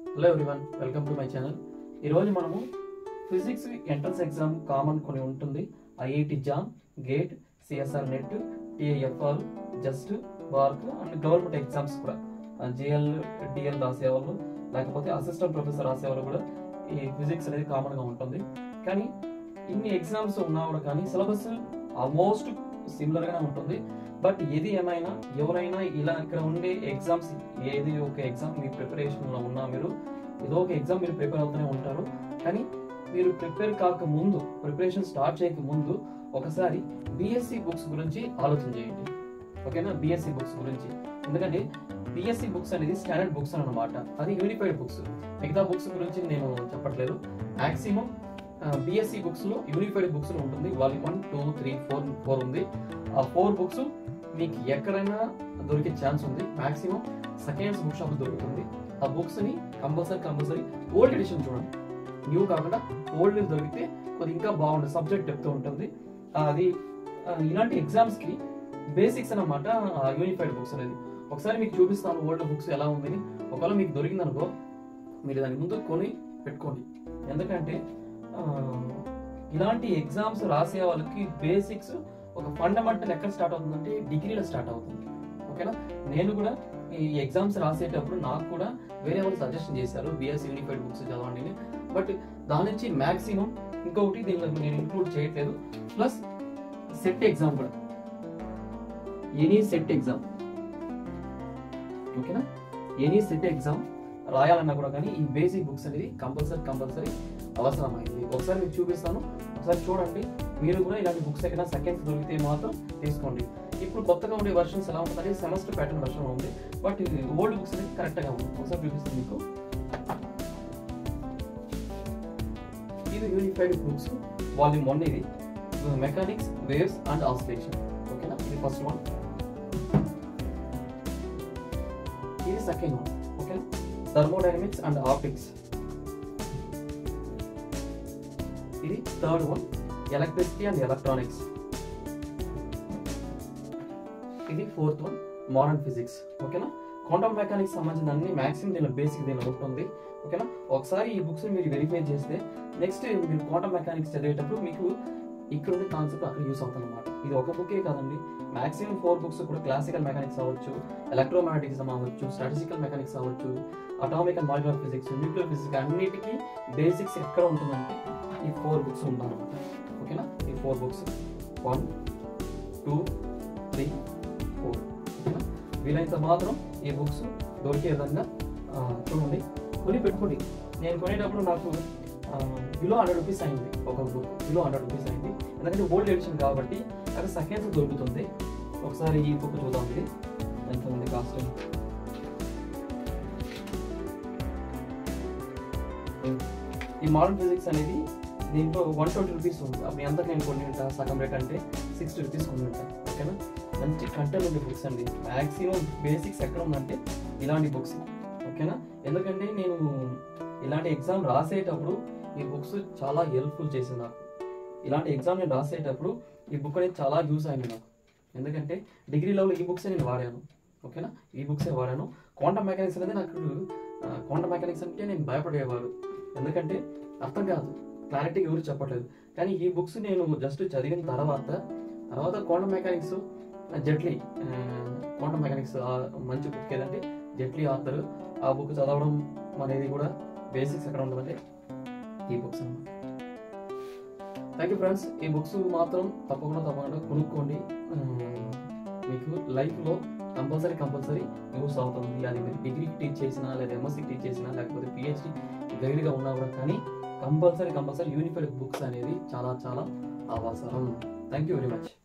Hello everyone welcome to my channel ఈరోజు మనము physics entrance exam common కొన్ని ఉంటుంది IIT JAM GATE CSIR NET TIFR just BARC and government exams కూడా JL DL రాసేవాళ్ళు లేకపోతే assistant professor రాసేవాళ్ళు కూడా ఈ ఫిజిక్స్ అనేది కామన్గా ఉంటుంది కానీ ఇన్ని ఎగ్జామ్స్ ఉన్నా కూడా కానీ సిలబస్ ఆల్మోస్ట్ సిమిలర్గానే ఉంటుంది బట్ ఏది ఏమైనా ఎవరైనా ఇలా ఇక్కడ ఉండే ఎగ్జామ్స్ ఏది ఒక ఎగ్జామ్ మీ ప్రిపరేషన్లో ఉన్నా మీరు ఏదో ఒక ఎగ్జామ్ మీరు ప్రిపేర్ అవుతూనే ఉంటారు కానీ మీరు ప్రిపేర్ కాక ముందు ప్రిపరేషన్ స్టార్ట్ చేయక ముందు ఒకసారి బిఎస్సి బుక్స్ గురించి ఆలోచన చేయండి ఓకేనా బిఎస్సి బుక్స్ గురించి ఎందుకంటే బిఎస్సి బుక్స్ అనేది స్టాండర్డ్ బుక్స్ అనమాట అది యూనిఫైడ్ బుక్స్ మిగతా బుక్స్ గురించి నేను చెప్పట్లేదు మాక్సిమం బిఎస్సి బుక్స్ లో యూనిఫైడ్ బుక్స్ ఉంటుంది volume one two three four four ఉంది ఆ ఫోర్ బుక్స్ మీకు ఎక్కడైనా దొరికే ఛాన్స్ ఉంది మాక్సిమం సెకండ్స్ బుక్ షాప్ దొరుకుతుంది ఆ బుక్స్ ని కంపల్సరీ కంపల్సరీ ఓల్డ్ ఎడిషన్ చూడండి న్యూ కాకుండా ఓల్డ్ దొరికితే కొద్ది ఇంకా బాగుంటుంది సబ్జెక్ట్ చెప్తూ ఉంటుంది ఆ, అది ఆ, ఇలాంటి ఎగ్జామ్స్ కి బేసిక్స్ అన్నమాట యూనిఫైడ్ బుక్స్ అనేది ఒకసారి మీకు చూపిస్తాను ఓల్డ్ బుక్స్ ఎలా ఉంది ఒకవేళ మీకు దొరికింది అనుకో మీరు దాని ముందు కొని పెట్టుకోండి ఎందుకంటే ఆ, ఇలాంటి ఎగ్జామ్స్ రాసే వాళ్ళకి బేసిక్స్ ఒక ఫండమెంటల్ ఎక్కడ స్టార్ట్ అవుతుందంటే డిగ్రీలో స్టార్ట్ అవుతుంది ఓకేనా నేను కూడా ఈ ఎగ్జామ్స్ రాసేటప్పుడు నాకు కూడా వేరే వాళ్ళు సజెషన్ చేశారు బిఎస్ యూనిఫైడ్ బుక్స్ చదవండి అని. బట్ దాని నుంచి మాక్సిమం ఇంకొకటి దీనిలో నేను ఇంక్లూడ్ చేయట్లేదు ప్లస్ సెట్ ఎగ్జామ్ కూడా ఎనీ సెట్ ఎగ్జామ్ ఓకేనా ఎనీ సెట్ ఎగ్జామ్ రాయాలన్నా కూడా కానీ ఈ బేసిక్ బుక్స్ అనేది కంపల్సరీ కంపల్సరీ అవసరమైంది ఒకసారి మీకు చూపిస్తాను ఒకసారి చూడండి మీరు కూడా ఇలాంటి బుక్స్ ఎక్కడ సెకండ్స్ దొరికితే మాత్రం తీసుకోండి ఇప్పుడు కొత్తగా ఉండే వర్షన్స్ ఎలా ఉంటుంది సెమస్టర్ ప్యాటర్న్ వర్షన్ ఉంది బట్ ఓల్డ్ బుక్స్ అనేది కరెక్ట్గా ఉంది ఒకసారి చూపిస్తాను మీకు ఇది యూనిఫైడ్ బుక్స్ వాల్యూమ్ వన్ ఇది మెకానిక్స్ వేవ్స్ అండ్ ఆసిలేషన్ ఓకేనా ఇది ఫస్ట్ వన్ ఇది సెకండ్ వన్ ఓకేనా థర్మోడైనమిక్స్ అండ్ ఆప్టిక్స్ ఇది third one electricity and electronics ఇది ఫోర్త్ వన్ మోడర్న్ ఫిజిక్స్ ఓకేనా క్వాంటమ్ మెకానిక్స్ సంబంధించిన అన్ని మాక్సిమం దీనిలో బేసిక్ దీనిలో ఉంటుంది ఓకేనా ఒకసారి ఈ బుక్స్ మీరు వెరిఫై చేస్తే నెక్స్ట్ మీరు క్వాంటమ్ మెకానిక్స్ చదివేటప్పుడు మీకు ఇక్కడ ఉండే కాన్సెప్ట్ అక్కడ యూస్ అవుతుంది అనమాట ఇది ఒక బుక్కే కాదండి మాక్సిమం ఫోర్ బుక్స్ కూడా క్లాసికల్ మెకానిక్స్ అవ్వచ్చు ఎలక్ట్రోమాగ్నటిక్స్ అవ్వచ్చు స్టాటిస్టికల్ మెకానిక్స్ అవ్వచ్చు atomic and molecular physics nuclear physics అన్నిటికీ బేసిక్స్ ఎక్కడ ఉంటుందంటే ఈ ఫోర్ బుక్స్ ఉంటాయన్నమాట ఓకేనా ఈ four books one two three four ఓకేనా వీలైనంత మాత్రం ఈ బుక్స్ దొరికే విధంగా ఆ, చూడండి కొని పెట్టుకోండి నేను కొనేటప్పుడు నాకు బిలో హండ్రెడ్ రూపీస్ అయింది ఒక బుక్ బిలో హండ్రెడ్ రూపీస్ అయింది ఎందుకంటే ఓల్డ్ ఎడిషన్ కాబట్టి అక్కడ సెకండ్స్ దొరుకుతుంది ఒకసారి ఈ బుక్ చూద్దాం ఇది ఎంత ఉంది కాస్ట్ ఈ మోడర్న్ ఫిజిక్స్ అనేది దీంట్లో వన్ ట్వంటీ రూపీస్ ఉంది అప్పుడు ఎంత నేను కొన్ని ఉంటా సగం రేట్ అంటే సిక్స్టీ రూపీస్ కొన్ని ఉంటాయి ఓకేనా మంచి కంటెంట్ ఉండే బుక్స్ అండి మ్యాక్సిమం బేసిక్స్ ఎక్కడ ఉందంటే ఇలాంటి బుక్స్ ఓకేనా ఎందుకంటే నేను ఇలాంటి ఎగ్జామ్ రాసేటప్పుడు ఈ బుక్స్ చాలా హెల్ప్ఫుల్ చేసింది నాకు ఇలాంటి ఎగ్జామ్ నేను రాసేటప్పుడు ఈ బుక్ అనేది చాలా యూస్ అయింది నాకు ఎందుకంటే డిగ్రీ లెవెల్ ఈ బుక్స్ నేను వాడాను ఓకేనా ఈ బుక్సే వాడాను క్వాంటమ్ మెకానిక్స్ అనేది నాకు క్వాంటమ్ మెకానిక్స్ అంటే నేను భయపడేవాడు ఎందుకంటే అర్థం కాదు క్లారిటీ ఎవరు చెప్పట్లేదు కానీ ఈ బుక్స్ నేను జస్ట్ చదివిన తర్వాత తర్వాత quantum mechanics Zettili quantum mechanics మంచి బుక్ ఏదంటే జెట్లీ ఆథర్ ఆ బుక్ చదవడం అనేది కూడా బేసిక్స్ ఎక్కడ ఉంటుందంటే ఈ బుక్స్ అన్నమాట థ్యాంక్ యూ ఫ్రెండ్స్ ఈ బుక్స్ మాత్రం తప్పకుండా తప్పకుండా కొనుక్కోండి ఉమ్, మీకు లైఫ్లో కంపల్సరీ కంపల్సరీ యూస్ అవుతుంది అది మీరు డిగ్రీకి టీచ్ చేసినా లేదా ఎంఎస్సీ టీచ్ చేసినా లేకపోతే పిహెచ్డి గైడ్గా ఉన్నా కూడా కానీ కంపల్సరీ కంపల్సరీ యూనిఫైడ్ బుక్స్ అనేది చాలా చాలా అవసరం థ్యాంక్ యూ వెరీ మచ్